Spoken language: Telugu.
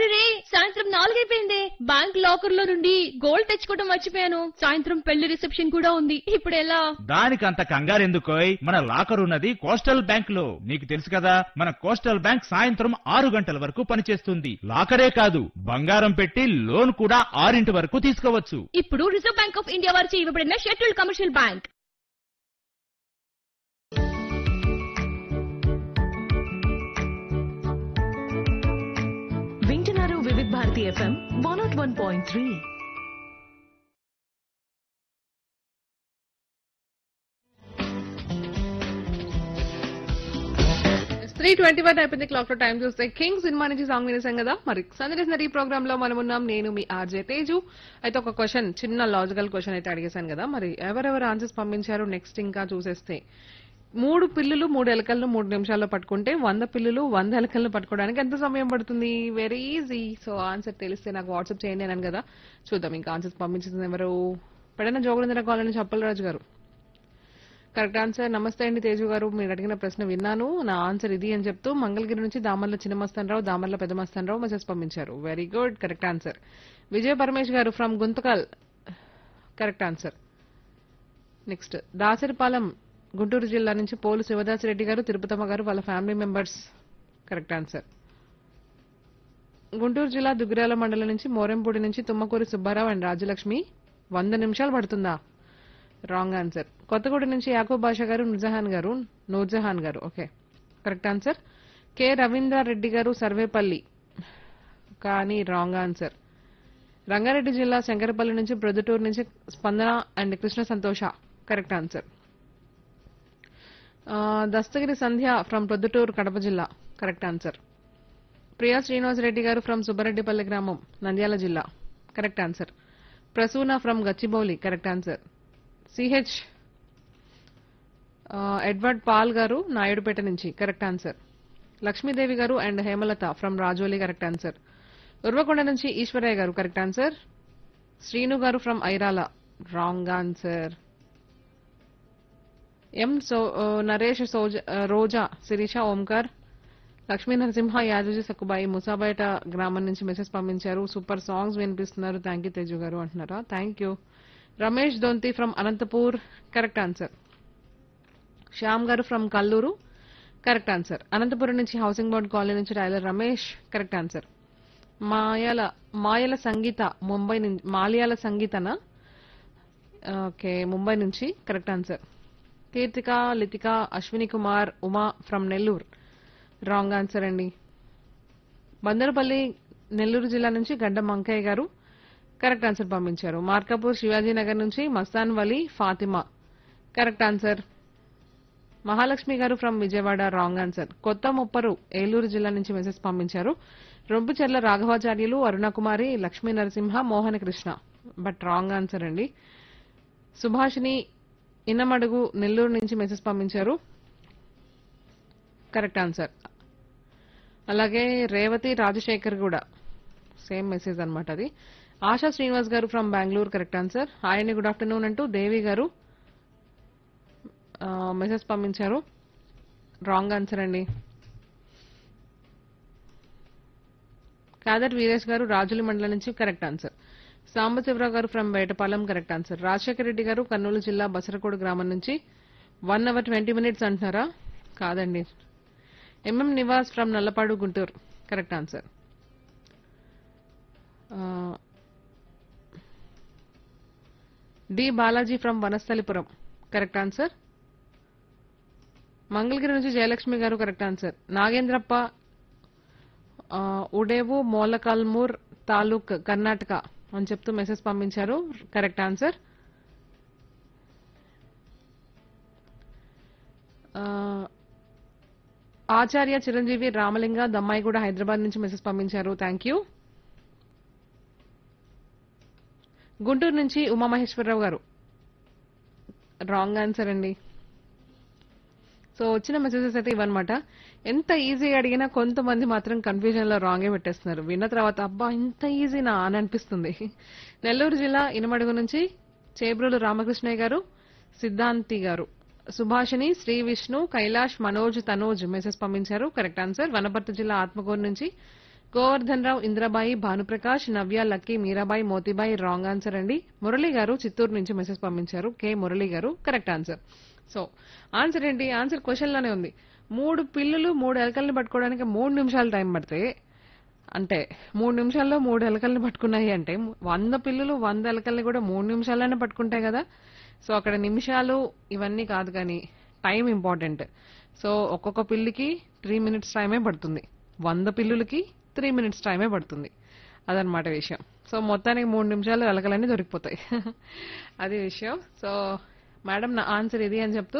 అరే రే సాయంత్రం నాలుగైపోయింది బ్యాంక్ లాకర్ లో నుండి గోల్డ్ తెచ్చుకోవడం మర్చిపోయాను సాయంత్రం పెళ్లి రిసెప్షన్ కూడా ఉంది ఇప్పుడు ఎలా దానికంత కంగారెందుకోయ్ మన లాకర్ ఉన్నది కోస్టల్ బ్యాంక్ లో నీకు తెలుసు కదా మన కోస్టల్ బ్యాంక్ సాయంత్రం ఆరు గంటల వరకు పనిచేస్తుంది లాకరే కాదు బంగారం పెట్టి లోన్ కూడా ఆరింటి వరకు తీసుకోవచ్చు ఇప్పుడు రిజర్వ్ బ్యాంక్ ఆఫ్ ఇండియా వారిచే ఇవ్వబడిన షెడ్యూల్డ్ కమర్షియల్ బ్యాంక్ వింటున్నారు Vividh Bharati FM one naught one point three three twenty one అయిపోయింది క్లాక్ లో టైం చూస్తే కింగ్ సినిమా నుంచి సాంగ్ వినేసాం కదా మరి సందర్శన ఈ ప్రోగ్రామ్ లో మనం ఉన్నాం నేను మీ ఆర్జే తేజు అయితే ఒక క్వశ్చన్ చిన్న లాజికల్ క్వశ్చన్ అయితే అడిగేశాను కదా మరి ఎవరెవరు ఆన్సర్స్ పంపించారు నెక్స్ట్ ఇంకా చూసేస్తే మూడు పిల్లులు మూడు ఎలకలను మూడు నిమిషాల్లో పట్టుకుంటే వంద పిల్లులు వంద ఎలకలను పట్టుకోవడానికి ఎంత సమయం పడుతుంది వెరీ ఈజీ సో ఆన్సర్ తెలిస్తే నాకు వాట్సాప్ చేయండి అన్నాను కదా చూద్దాం ఇంకా ఆన్సర్స్ పంపించింది ఎవరు పెడన జోగులేంద్ర కాలనీ చప్పలరాజు గారు కరెక్ట్ ఆన్సర్ నమస్తే అండి తేజు గారు మీరు అడిగిన ప్రశ్న విన్నాను నా ఆన్సర్ ఇది అని చెప్తూ మంగళగిరి నుంచి దామర్ల చిన్నమస్తానరావు దామర్ల పెద్దమస్తానరావు మెసేజ్ పంపించారు very good correct answer Vijaya Paramesh garu from Guntakal correct answer next Dasaripalem Guntur జిల్లా నుంచి పోలు శివదాస్ రెడ్డి గారు తిరుపతమ్మ గారు వాళ్ళ family members correct answer Guntur జిల్లా దుగ్గిరాల మండలం నుంచి మోరెంపూడి నుంచి తుమ్మకూరి సుబ్బారావు అండ్ రాజలక్ష్మి వంద నిమిషాలు పడుతుందా రాంగ్ ఆన్సర్ కొత్తగూడ నుంచి యాకూబ్ బాషా గారు నుజహాన్ garu Noorjahan garu okay correct answer K Ravindra Reddy garu Sarvepalli కానీ రాంగ్ ఆన్సర్ రంగారెడ్డి జిల్లా శంకరపల్లి నుంచి ప్రొద్దుటూరు నుంచి స్పందన అండ్ కృష్ణ సంతోష కరెక్ట్ ఆన్సర్ ఆ, దస్తగిరి సంధ్య ఫ్రమ్ ప్రొద్దుటూరు కడప జిల్లా correct answer Priya Srinivas Reddy garu from Subbareddipalli గ్రామం నంద్యాల జిల్లా correct answer Prasuna from Gachibowli correct answer CH Edward Paul garu Naidupeta నుంచి correct answer Lakshmidevi garu and Hemalatha from Rajoli correct answer Uravakonda నుంచి Eswaraiah garu correct answer Srinu garu from Irala wrong answer um so ఆ, నరేష్ సోజ ఆ, రోజా శిరీష ఓంకార్ లక్ష్మీ నరసింహ యాదవ్జీ సక్కుబాయి ముసాబేట గ్రామం నుంచి మెసేజ్ పంపించారు సూపర్ సాంగ్స్ వినిపిస్తున్నారు థ్యాంక్ యూ తేజు గారు అంటున్నారా thank you Ramesh Donthi from Anantapur correct answer Shyam గారు from Kallur correct answer Anantapuram నుంచి హౌసింగ్ బోర్డ్ కాలనీ నుంచి tailor Ramesh correct answer Mayala Mayala సంగీత ముంబై నుంచి మాలయాల సంగీతన ఓకే ముంబై నుంచి correct answer Keerthika Lithika Ashwini Kumar Uma from Nellore wrong answer అండి బందరపల్లి నెల్లూరు జిల్లా నుంచి గడ్డ మంకయ్య గారు కరెక్ట్ ఆన్సర్ పంపించారు మార్కాపూర్ శివాజీ నగర్ నుంచి మస్తాన్ వలీ ఫాతిమా కరెక్ట్ ఆన్సర్ మహాలక్ష్మి గారు ఫ్రమ్ విజయవాడ రాంగ్ ఆన్సర్ కొత్త ముప్పరు ఏలూరు జిల్లా నుంచి మెసేజ్ పంపించారు Rompucherla Raghavacharyulu Arunakumari Lakshmi Narasimha Mohana Krishna but wrong answer అండి సుభాషిని ఇన్నమడుగు నెల్లూరు నుంచి మెసేజ్ పంపించారు కరెక్ట్ ఆన్సర్ అలాగే రేవతి రాజశేఖర్ కూడా సేమ్ మెసేజ్ అన్నమాట అది ఆశా శ్రీనివాస్ గారు from Bengaluru correct answer hi good afternoon అంటూ దేవి గారు మెసేజ్ పంపించారు రాంగ్ ఆన్సర్ అండి కాదర్ వీరేష్ గారు రాజుల మండలం నుంచి కరెక్ట్ ఆన్సర్ సాంబశివరావు గారు from Vetapalem correct answer Rajasekhara Reddy గారు కర్నూలు జిల్లా బసరకోడు గ్రామం నుంచి వన్ అవర్ ట్వంటీ మినిట్స్ అంటున్నారా కాదండి MM Nivas from Nallapadu Guntur correct answer D Balaji from Vanasthalipuram correct answer Mangalagiri నుంచి జయలక్ష్మి గారు కరెక్ట్ ఆన్సర్ నాగేంద్రప్ప ఆ, ఉడేవు మోలకల్మూర్ తాలూక్ కర్ణాటక అని చెప్తూ మెసేజ్ పంపించారు కరెక్ట్ ఆన్సర్ ఆ, ఆచార్య చిరంజీవి రామలింగ దమ్మాయిగూడ హైదరాబాద్ నుంచి మెసేజ్ పంపించారు థ్యాంక్ యూ గుంటూరు నుంచి ఉమామహేశ్వరరావు గారు రాంగ్ ఆన్సర్ అండి సో వచ్చిన మెసేజెస్ అయితే ఇవన్నమాట ఎంత ఈజీ అడిగినా కొంతమంది మాత్రం కన్ఫ్యూజన్ లో రాంగే పెట్టేస్తున్నారు విన్న తర్వాత అబ్బా ఇంత ఈజీనా అని అనిపిస్తుంది నెల్లూరు జిల్లా ఇనమడుగు నుంచి చేబ్రోలు రామకృష్ణయ్య గారు సిద్ధాంతి గారు సుభాషిణి శ్రీ విష్ణు కైలాష్ మనోజ్ తనోజ్ మెసేజ్ పంపించారు కరెక్ట్ ఆన్సర్ వనపర్తి జిల్లా ఆత్మకూరు నుంచి గోవర్ధన్ రావు ఇంద్రబాయి భానుప్రకాష్ నవ్య లక్కీ మీరాబాయి మోతీబాయి రాంగ్ ఆన్సర్ అండి మురళి గారు చిత్తూరు నుంచి మెసేజ్ పంపించారు కె మురళి గారు కరెక్ట్ ఆన్సర్ సో ఆన్సర్ ఏంటి ఆన్సర్ క్వశ్చన్ లోనే ఉంది మూడు పిల్లులు మూడు ఎలకల్ని పట్టుకోవడానికి మూడు నిమిషాలు టైం పడితే అంటే మూడు నిమిషాల్లో మూడు ఎలకల్ని పట్టుకున్నాయి అంటే వంద పిల్లులు వంద ఎలకల్ని కూడా మూడు నిమిషాల్లోనే పట్టుకుంటాయి కదా సో అక్కడ నిమిషాలు ఇవన్నీ కాదు కానీ టైం ఇంపార్టెంట్ సో ఒక్కొక్క పిల్లికి త్రీ మినిట్స్ టైమే పడుతుంది వంద పిల్లులకి త్రీ మినిట్స్ టైమే పడుతుంది అదనమాట విషయం సో మొత్తానికి మూడు నిమిషాలు ఎలకలన్నీ దొరికిపోతాయి అది విషయం సో మేడం నా ఆన్సర్ ఇది అని చెప్తూ